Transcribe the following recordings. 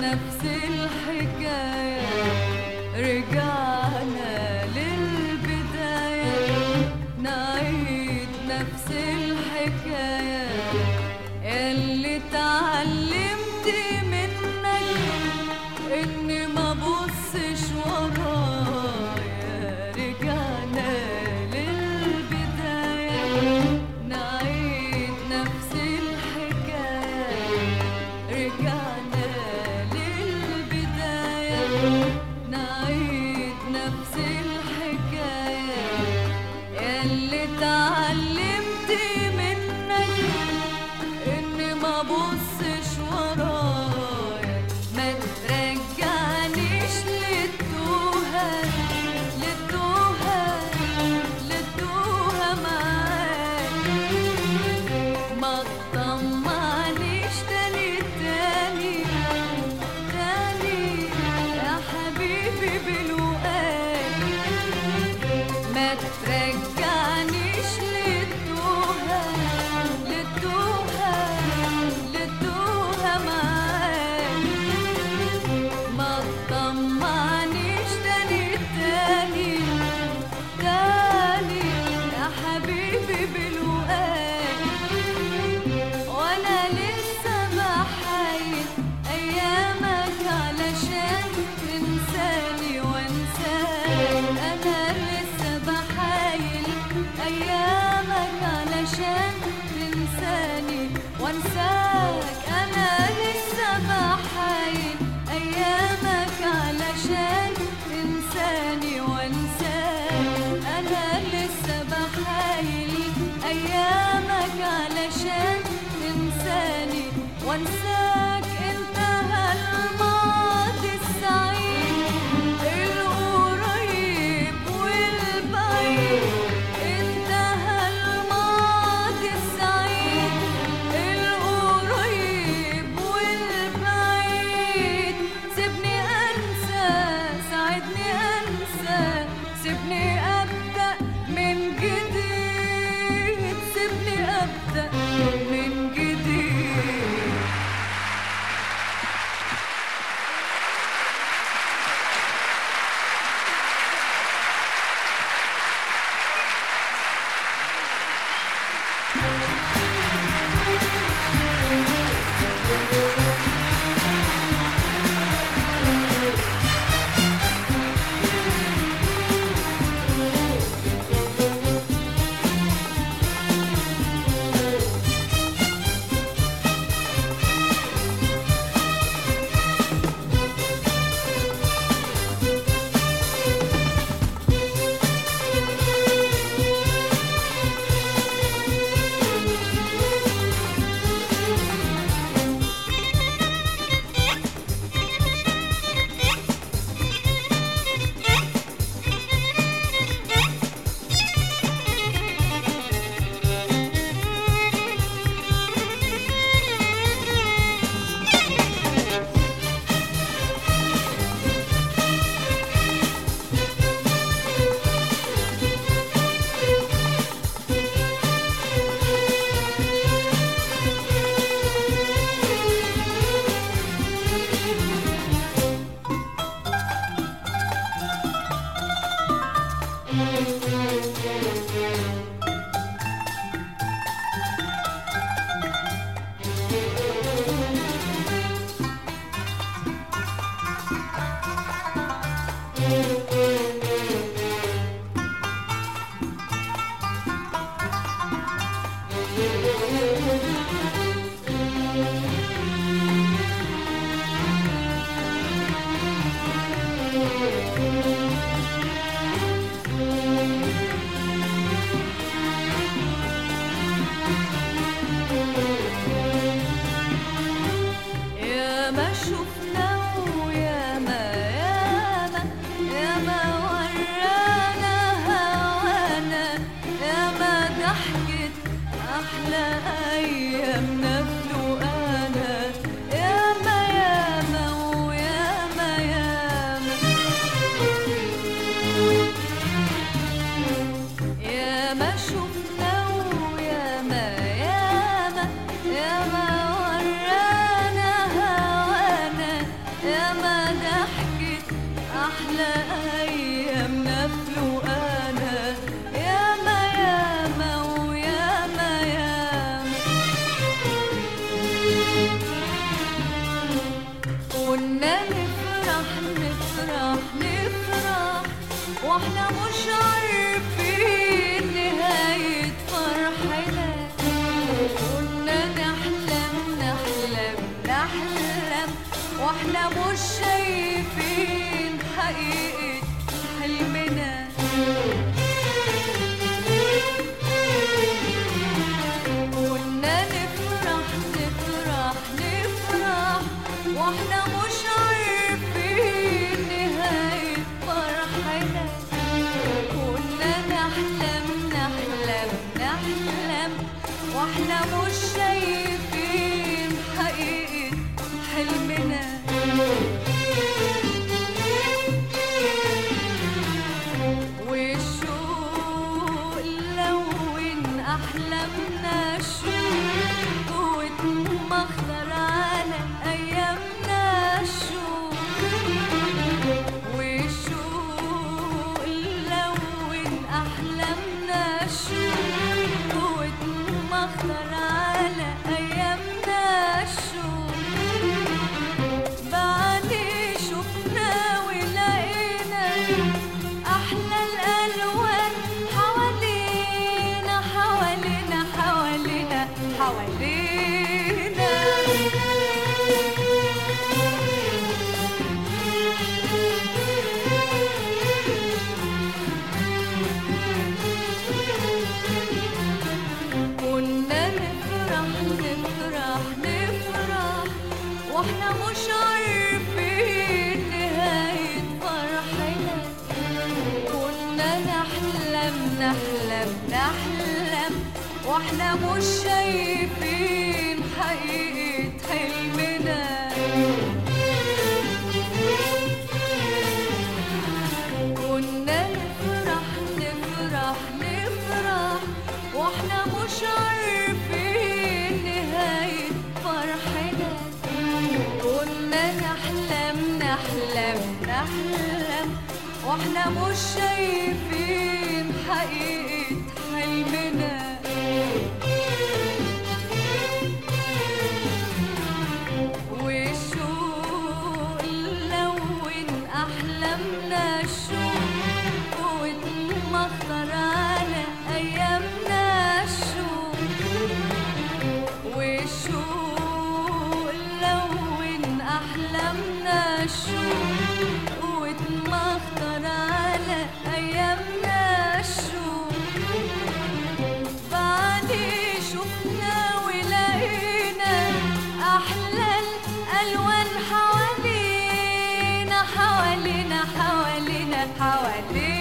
نفس الحكاية رجعنا للبداية نعيد نفس الحكاية اللي اتعلمت منك اني ما بصش ورايا رجعنا للبداية نعيد نفس الحكاية رجعنا للبداية نعيد نفس الحكاية اللي اتعلمت منك اني ما بصش ورايا ما ترجعنيش للتوهة للتوهة للتوهة معاك ما تطمعنيش تاني تاني تاني يا حبيبي بلقاك ما ترجعنيش للتوهة للتوهة للتوهة معاك ما تطمعنيش تاني تاني تاني يا حبيبي بلقاك وانا لسه بحايل ايامك علشان تنساني وانساك انا لسه بحايل ايامك علشان تنساني وانساك انا لسه بحايل ايامك علشان تنساني وانساك انا لسه بحايل ايامك علشان تنساني وانساك انتهى الماضي السعيد القريب والبعيد انتهى الماضي السعيد القريب والبعيد سيبني انسى ساعدني انسى سيبني ابدا من جديد سيبني ابدا من جديد يا ما شفنا ويا ما يا ما يا ما ورانا هوانا يا ما ضحكت أحلى أيامنا بلقانا يا ما يا ما ويا ما يا ما يا ما شفنا ويا ما يا ما يا ما ورانا هوانا ضحكت أحلى أيامنا بلقانا ياما ياما وياما ياما كنا نفرح نفرح نفرح واحنا مش عارفين نهاية فرحنا كنا نحلم نحلم نحلم واحنا مش شايفين حقيقة حلمنا كنا نفرح نفرح نفرح واحنا مش عارفين نهاية فرحنا كنا نحلم نحلم نحلم واحنا مش شايفين حقيقة حلمنا والشوق لون أحلامنا شوق واتمخضر على أيامنا الشوق والشوق لون أحلامنا شوق واتمخضر على أيامنا الشوق بعدين شفنا ولقينا أحلى الألوان حوالينا حوالينا حوالينا حوالينا كنا نفرح نفرح نفرح واحنا مش عارفين نهاية فرحنا كنا نحلم نحلم نحلم واحنا مش شايفين حقيقة حلمنا كنا نفرح نفرح نفرح واحنا مش عارفين نهاية فرحنا كنا نحلم نحلم نحلم واحنا مش شايفين حقيقة حلمنا والشوق لون أحلامنا الشوق واتمخضر على أيامنا الشوق والشوق لون أحلامنا الشوق واتمخضر على أيامنا الشوق بعدين شفنا ولقينا أحلى الألوان حوالينا حوالينا حوالينا حوالينا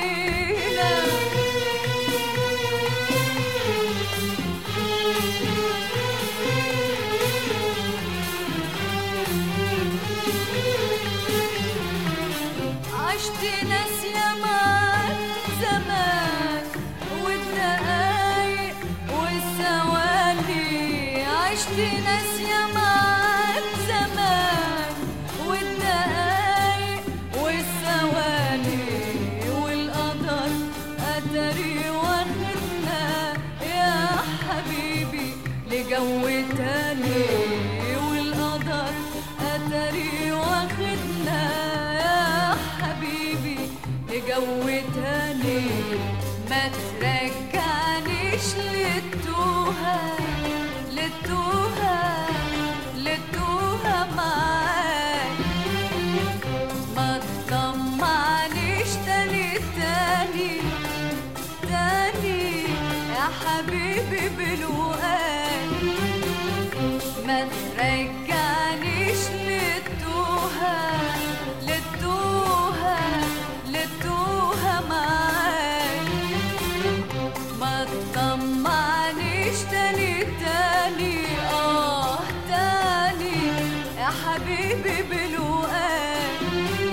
عشت ناس ياما زمان والدقايق والثواني عشت ناس ياما زمان والدقايق والثواني والقدر قدري واخدنا يا حبيبي لجو تاني والقدر قدري واخدنا يا حبيبي لجو تاني ما ترجعنيش للتوهة للتوهة للتوهة معاك ما تطمعنيش تاني تاني تاني يا حبيبي بلوقاك ما ترجعنيش للتوهة للتوهة للتوهة معاك ما تطمعنيش تاني تاني اه تاني يا حبيبي بلوقاك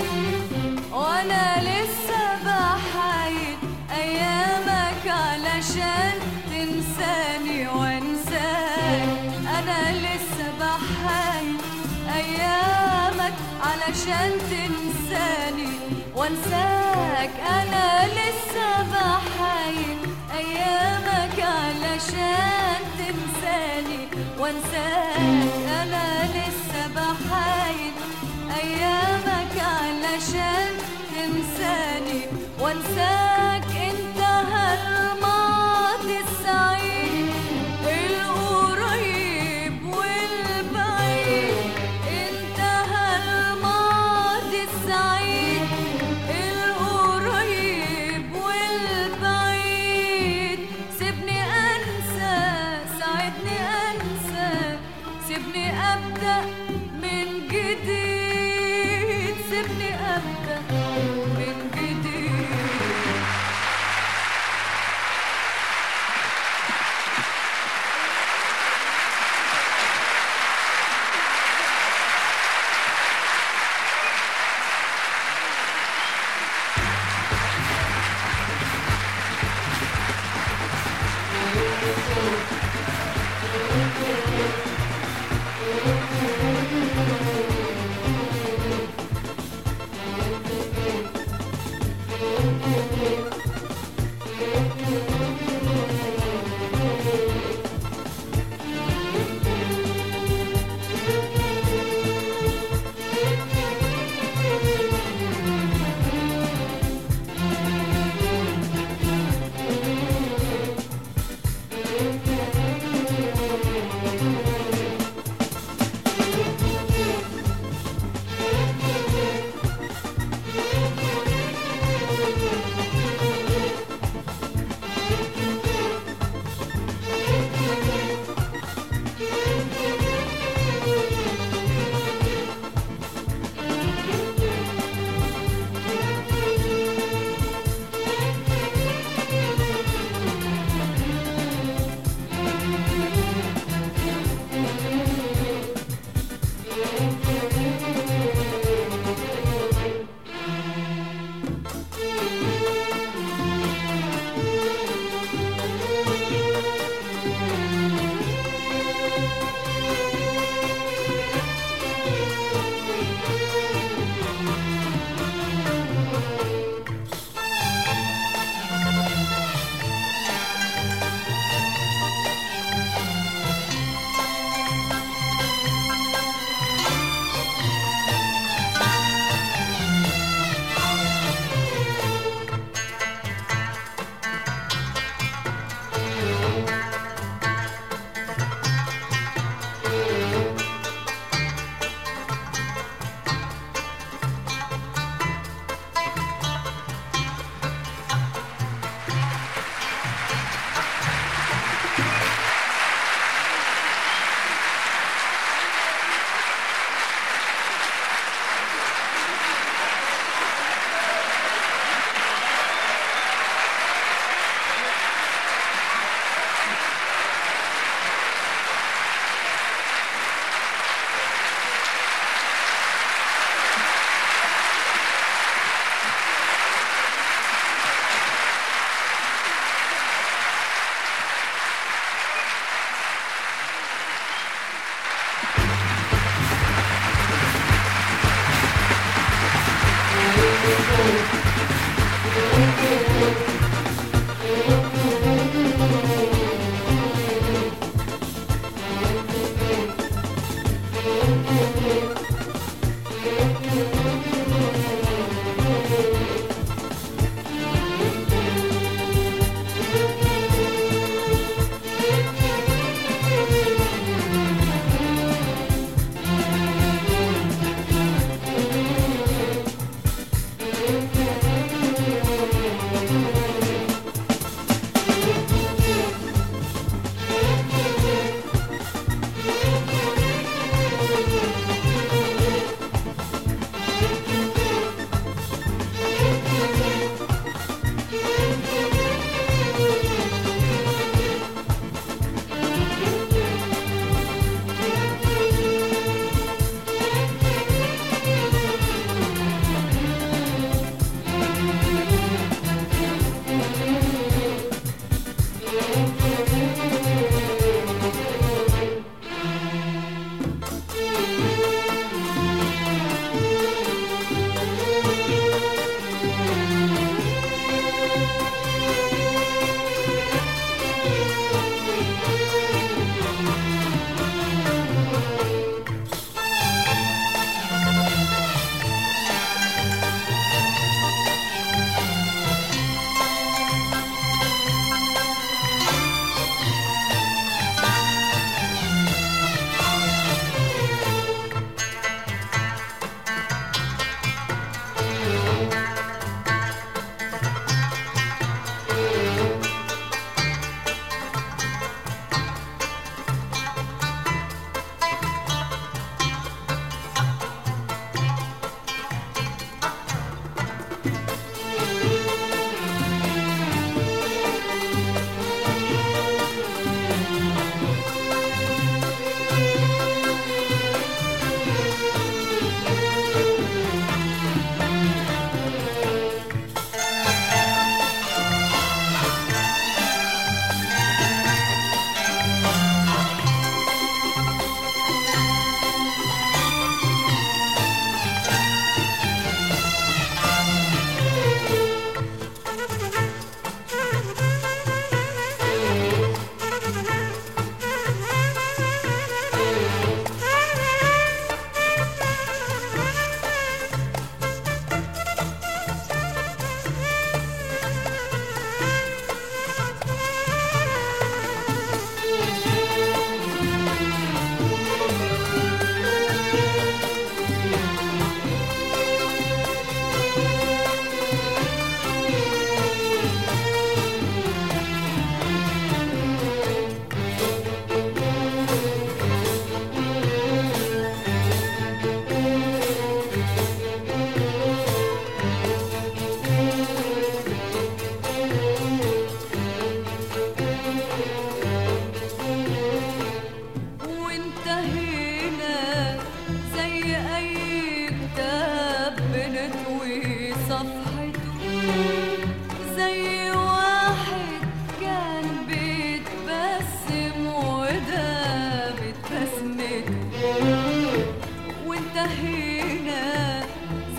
وانا لسه بحايد ايامك علشان تنساني وانساك انا لسه بحايد ايامك علشان علشان تنساني وانساك انا لسه بحايل ايامك علشان تنساني وانساك انا لسه بحايل ايامك علشان تنساني وانساك انتهى الماضي السعيد القريب والبعيد انتهى الماضي السعيد القريب والبعيد سيبني انسى ساعدني انسى سيبني ابدا من جديد سيبني ابدا من جديد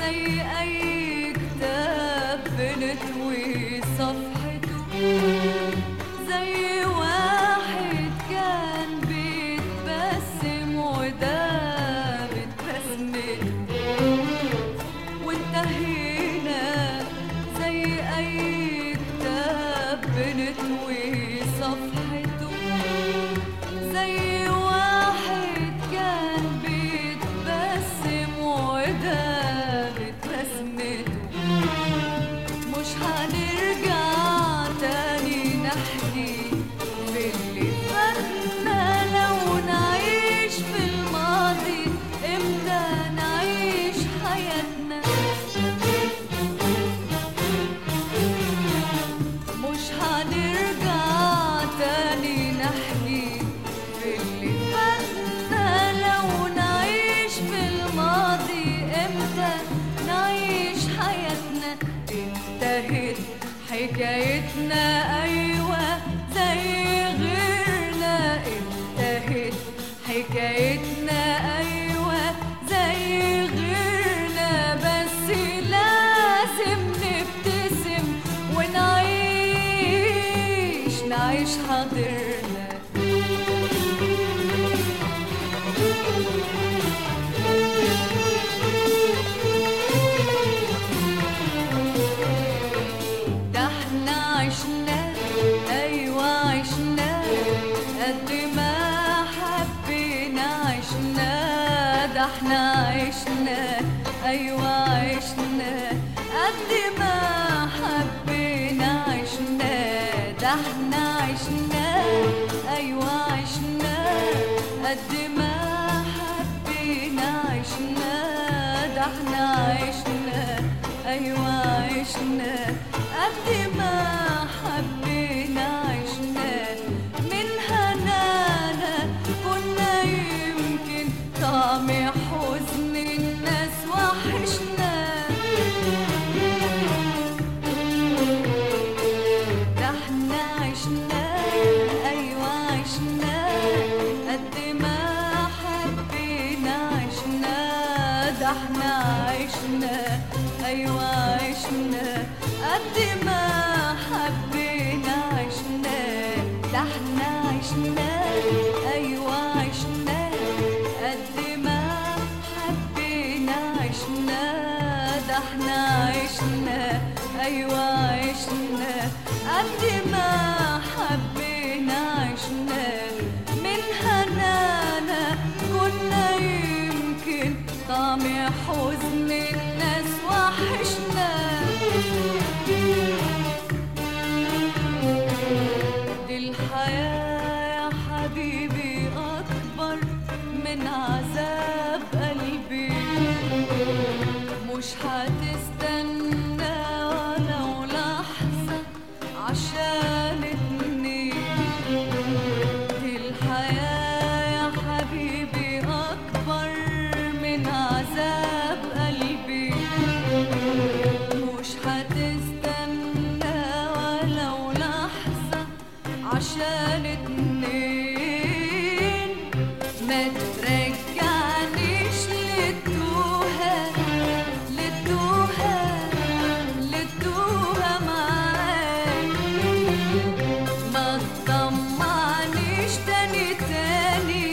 زي أي كتاب بنتوي صفحته زي واحد كان بيتبسم ودابت بسمته وانتهينا زي أي كتاب بنتوي صفحته زي واحد كان بيتبسم ودابت بسمته مش هنرجع تاني نحكي في اللي فاتنا لو نعيش في الماضي امتى نعيش حياتنا مش هنرجع تاني نحكي في اللي فاتنا لو نعيش في الماضي امتى نعيش حياتنا انتهت حكايتنا ايوه زي غيرنا انتهت حكايتنا ايوه زي غيرنا بس لازم نبتسم ونعيش نعيش حاضرنا ده احنا عشنا ايوه عشنا قد ما حبينا عشنا ده احنا عشنا ايوه عشنا قد ما حبينا عشنا ده احنا عشنا ايوه عشنا قد ما حبينا عشنا ده احنا عشنا ايوه عشنا قد ما حبينا عشنا من هنانا كنا يمكن طعم حزن الناس وحشنا ده احنا عشنا ايوه عشنا قد ما حبينا عشنا ده احنا عشنا ايوه عشنا قد ما حبينا عشنا ده احنا عشنا ايوه عشنا قد ما حبينا عشنا ده احنا عشنا ايوه عشنا قد ما حبينا عشنا من هنانا كنا يمكن طعم حزن الناس وحشنا دي الحياة يا حبيبي أكبر من عذاب قلبي مش هتستنى ولو لحظة عشان اتنين دي الحياة يا حبيبي أكبر من عذاب قلبي مش هتستنى ولو لحظة عشان اتنين ما ترجعنيش للتوهة للتوهة للتوهة معاك ما تطمعنيش تاني تاني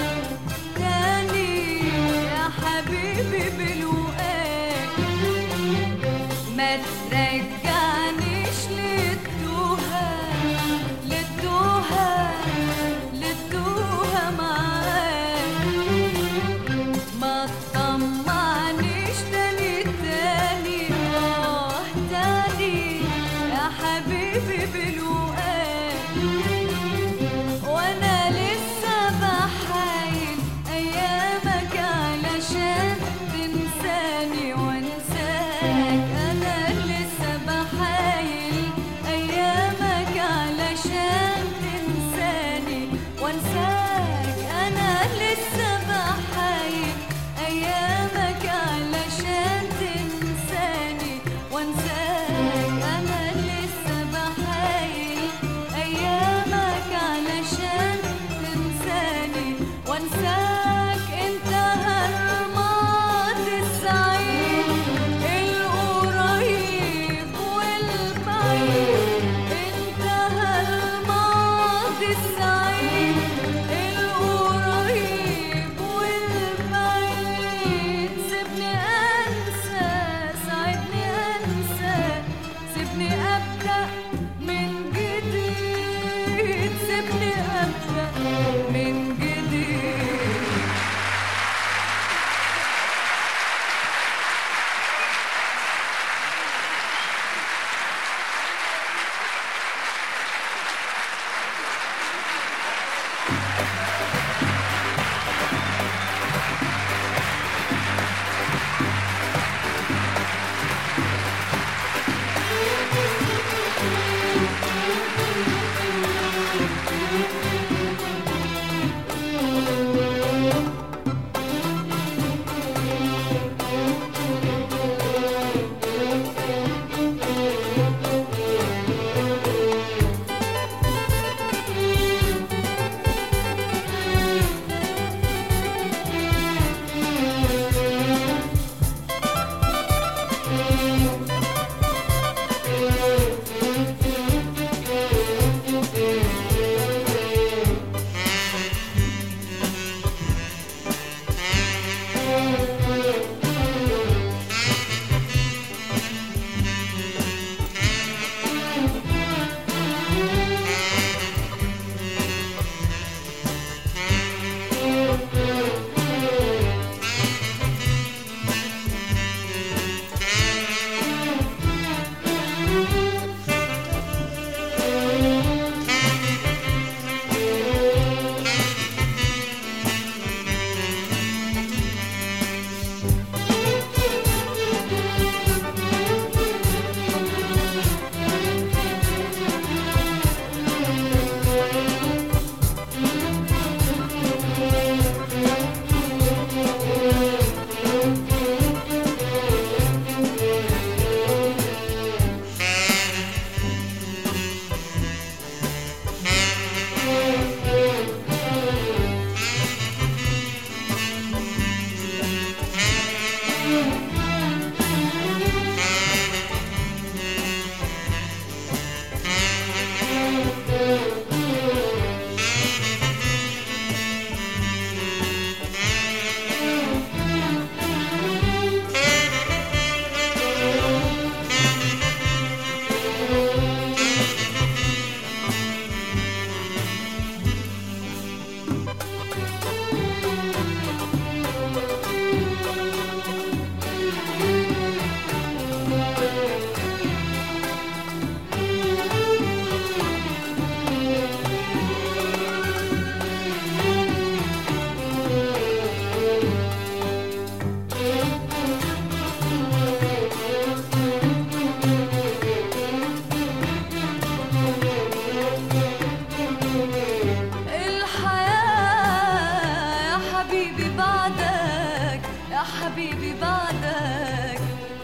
تاني يا حبيبي بلوقاك ما ترجعنيش للتوهة للتوهة للتوهة معاك ما تطمعنيش تاني تاني اه تاني يا حبيبي بلوقاك وانا لسه بحايل ايامك علشان تنساني وانساك انا لسه بحايل ايامك علشان تنساني وانساك انا لسه بحايل ايامك علشان تنساني وانساك انا لسه بحايل ايامك علشان تنساني وانساك انتهى الماضي السعيد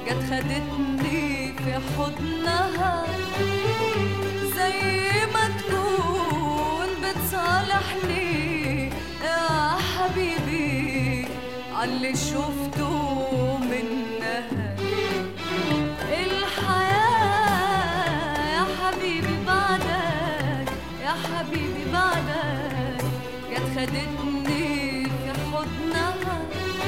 جت خدتني في حضنها زي ما تكون بتصالحني يا حبيبي عاللي شفته منها الحياة يا حبيبي بعدك يا حبيبي بعدك جت خدتني في حضنها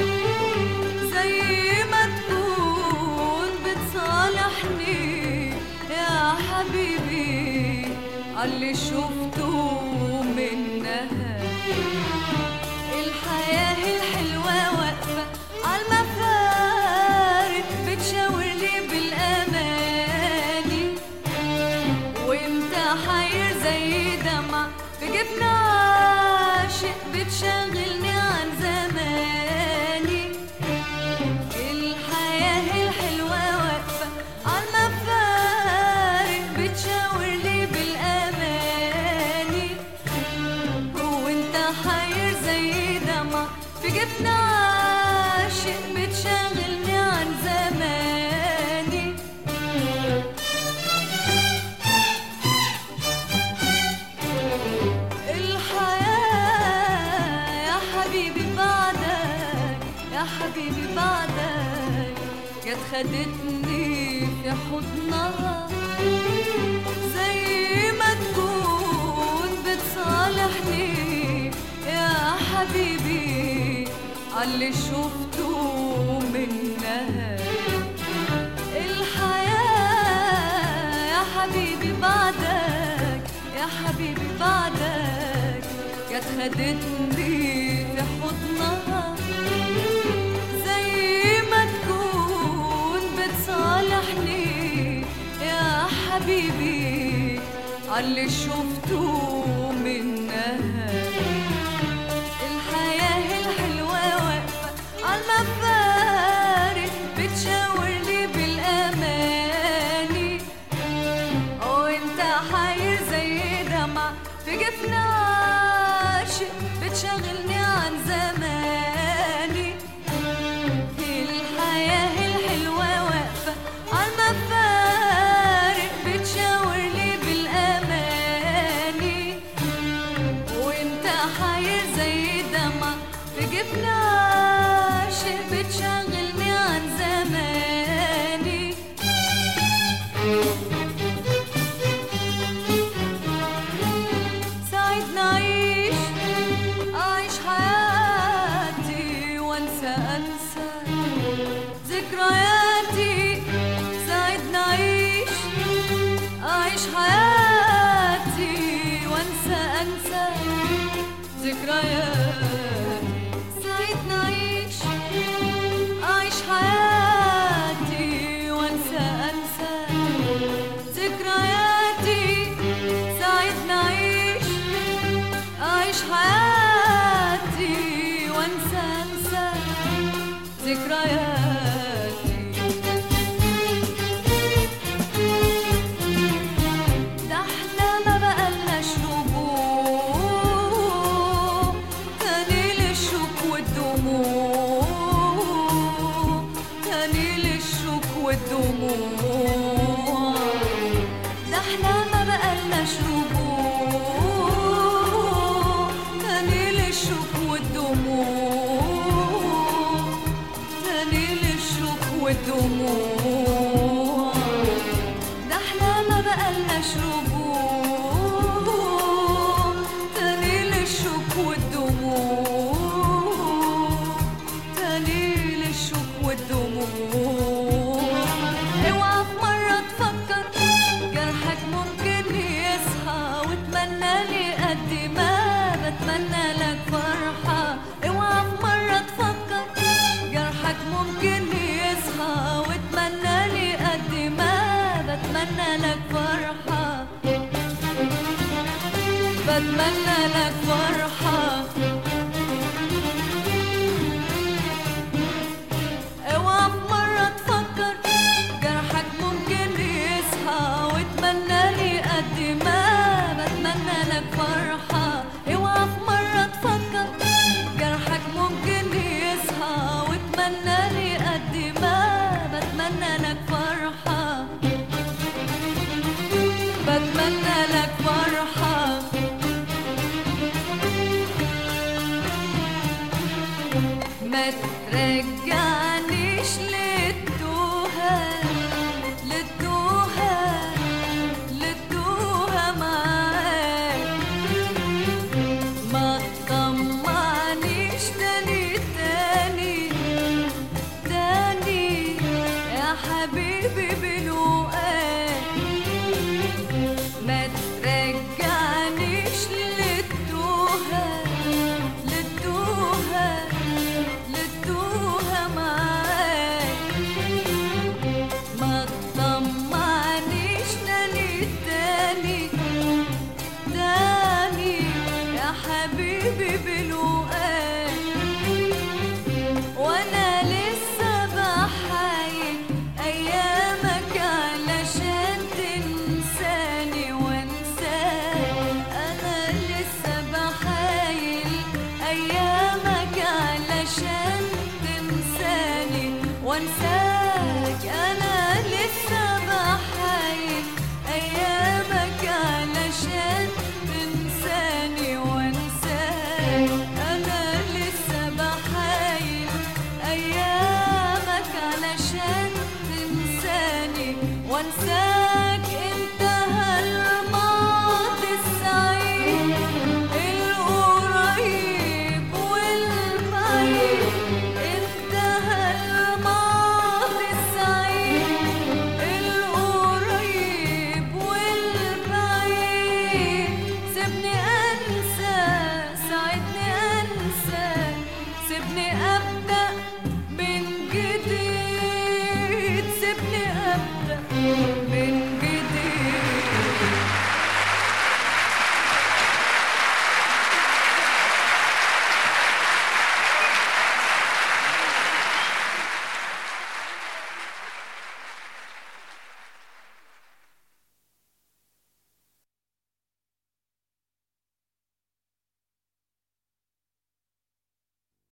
زي ما تكون بتصالحني يا حبيبي عاللي شفته منها الحياة الحلوة واقفة عالمفارق بتشاور لي بالأماني وانت حير زي دمع في جبنا عاشق بتشغلني عن زماني الحياة الحلوة واقفة عالمفارق بتشاور لي بالأماني وانت حير زي دمع في جبنا عاشق بتشغلني عن زماني الحياة يا حبيبي بعدك يا حبيبي بعدك جت خدتني في حضنها زي ما تكون بتصالحني يا حبيبي عاللي شفته منها الحياة يا حبيبي بعدك يا حبيبي بعدك جت خدتني في حضنها زي ما تكون بتصالحني يا حبيبي عاللي شفته منها الحياة الحلوة واقفة عالمفارق بتشاور لي بالأماني وانت حير زي دمع في جفن عاشق بتشغلني عن زماني الحياة الحلوة واقفة عالمفارق بتشاور لي بالأماني وانت حير زي دمع في جفن عاشق بتشغلني عن زماني ساعدنا أعيش أعيش حياتي وأنسى أنسى ذكرياتي ساعدنا أعيش أعيش حياتي وأنسى أنسى ذكرياتي ساعدنا أعيش أعيش حياتي وأنسى أنسى ذكرياتي ساعدنا أعيش أعيش حياتي وأنسى أنسى ذكرياتي ده احنا ما بقالناش رجوع تاني للشوك والدموع تاني للشوك والدموع ده احنا ما بقالناش رجوع تاني للشوك والدموع تاني للشوك والدموع ده احنا ما بقالناش رجوع تاني للشوك والدموع تاني للشوك والدموع اوعى في مرة تفكر جرحك ممكن يصحى وتمنى لي قد ما بتمنى لك فرحة اوعى في مرة تفكر جرحك ممكن يصحى وتمنى لي قد ما بتمنى لك فرحة بتمنى لك فرحة اوعى في مرة تفكر جرحك ممكن يصحى وتمنى لي قد ما بتمنى لك فرحة اوعى في مرة تفكر جرحك ممكن يصحى وتمنى لي قد ما بتمنى حبيبي بلوقاك ما ترجعنيش للتوهة للتوهة للتوهة معاك ما تطمعنيش تاني تاني تاني يا حبيبي بلوقاك وانا لسه بحايل ايامك علشان تنساني وانساك انا لسه بحايل ايامك علشان تنساني وانساك انا لسه بحايل ايامك علشان تنساني وانساك انا لسه بحايل ايامك علشان تنساني وانساك انتهى الماضي السعيد القريب والبعيد انتهى الماضي السعيد القريب والبعيد سيبني انسى ساعدني انسى سيبني ابدا من جديد سيبني ابدا